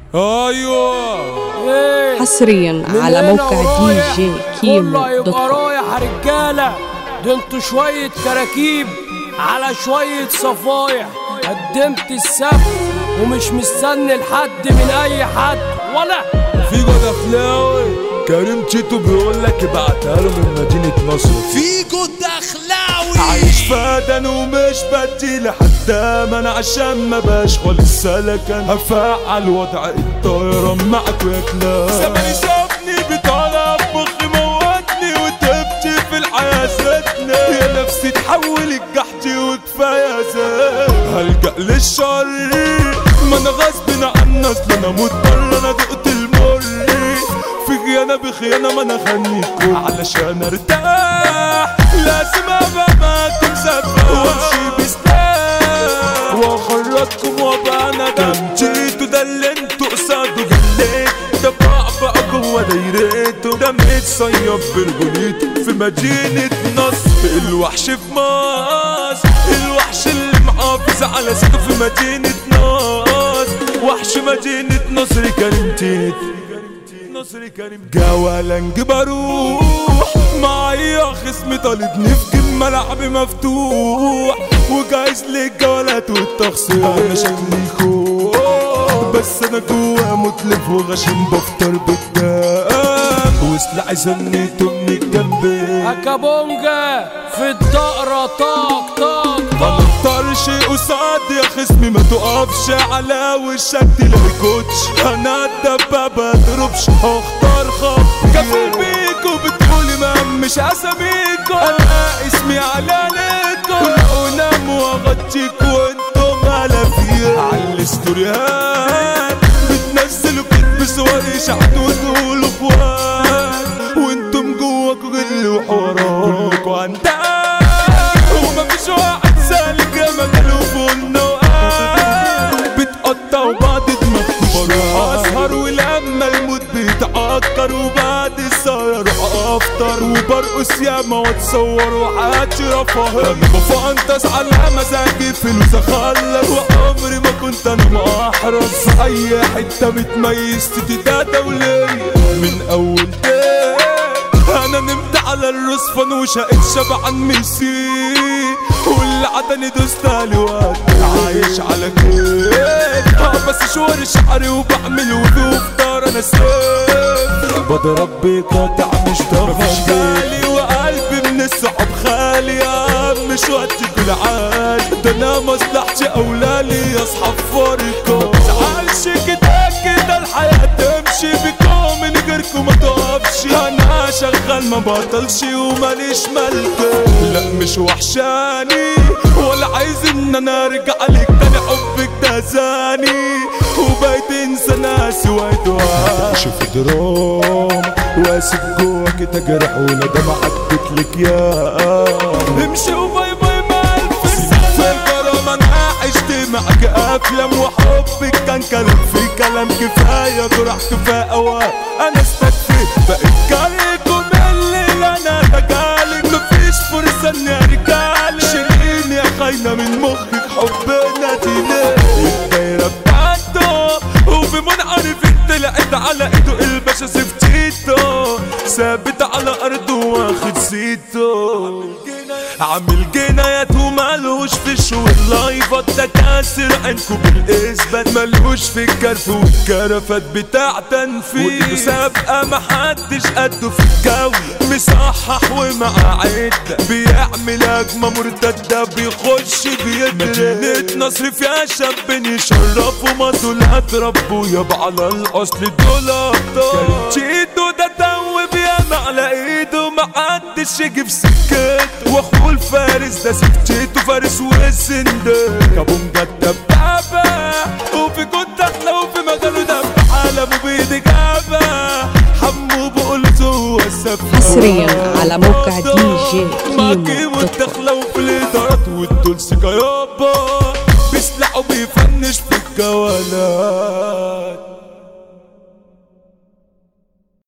ايوه ايه حصريا على من هنا موقع دي ورايح جي كله كيمو دوت هيبقى كوم رايح رجاله ده انتوا شويه كراكيب على شويه صفايح قدمت السبت ومش مستني لحد من اي حد ولا في جود اخلاوي كريم تشيتو بيقول لك ابعتها له من مدينه نصر فيجو الدخلاوي عايش فادن ومش بدي لحد ما انا عشان ما بشغل السلكن هفعل وضع الطيران معك يا كلاب زماني سابني بطلب مخي موتني وتبكي في الحياة زتني يا نفسي تحول الجحدي وكفاية زاد هلجأ للشر ما انا غصب عن اصل انا مضطر انا دقت المر في خيانة بخيانة ما انا خليكم علشان ارتاح لازم ابقى معاكم سفاح وامشي بسلاح واخرجكم وابقى انا جنتيتوا ده اللي انتوا قصاده جليت ده بقى جوه دايرته ده متصيب برجوليته في مدينة نصر الوحش في مصر الوحش اللي محافظ على سكة في مدينة نصر وحش مدينة نصر كريم تيتو نصري كريم جوالنج بروح معايا خصمي طالبني في جيم ملعبي مفتوح وجايز للجولات والتخسير انا شكلي خوف بس انا جوا متلف وغشيم بفطر بالدم وسلاحي زنيته من الجنب هكابونجا في الدقرة طاق طاق ما طاق نختارش قصاد يا خصمي ما تقفش على وشك تلاقي كوتش انا الدبابة اضربش هختار خط كفيل بيكو بتقولي ما مش اساميكو انا اسمي علانيكو ونام واغطيك وانتم على فيها على الاستوريات بتنزلوا كتب صور اشاعات وتقولوا اخوات وانتم جواكوا غل وحوارات كلكوا عندها ومفيش واحد سالك يا مجاله فوق النوقات بتقطعوا بعض دماغكم بروح اسهر ولما الموت بيتعكر وبعد السهر اروح افطر وبرقص ياما واتصور وحياتي رفاهية انا بفنطس على مزاجي فلوس اخلص وعمري ما كنت انا محرز في اي حتة متميز تدي دولية من اول دقيقة انا نمت على الرصفن وشقيت شبعان ميسي واللي عدني دوست على وقت عايش على كيف اه بس شور شعري وبعمل وضوء فطار انا سيف بضرب بقطع مش مفيش بالي وقلبي من الصعب خالي يا عم مش وقتي كل عال ده انا مصلحتي اولالي اصحاب فارقة متزعلش كده كده الحياة تمشي بكم من غيركم ما تقفش انا شغال ما بطلش وماليش ملكة لا مش وحشاني ولا عايز ان انا ارجع لك تاني حبك ده زاني وبقيت انسى ناسي وادوها شوف درام واسيب جواك تجرح وندم عدت لك يا امشي وباي باي مع الف سنة انا عشت معك افلام وحبك كان كلام في كلام كفايه جرح كفايه اوقات انا استكفيت بقيت كاريكم الليل انا بجالك مفيش فرصه اني ارجعلك شيليني يا خاينه من مخك حبنا تيلي الدايره بتاعته وفي منعرف طلعت على ايده الباشا سفتيته ثابت على ارضه واخد سيته عامل جنايات ومالوش في الشو اللايفات ده كاسر عينكو بالاثبات مالوش في الكرف والكرفات بتاع تنفيذ مسابقة محدش قده في الجو مصحح ومع عدة بيعمل هجمة مرتدة بيخش بيجري مدينة نصر فيها شاب يشرفوا ما دول هتربوا يابا على الاصل دول ابطال تشيدو ده توب ياما على ايده محدش يجي في سكته واخوه الفارس ده سكتته فارس والسندال كابونجا الدبابة وفي كنت احلى وفي مجاله دب عالمه بايدي جابة حمو بقولته هو السفاح حصريا على موقع دي جي معاكي كيمو دوت كوم والدخلة وفي الإدارات والدولسي يابا بيسلعوا بيفنش في الجوالات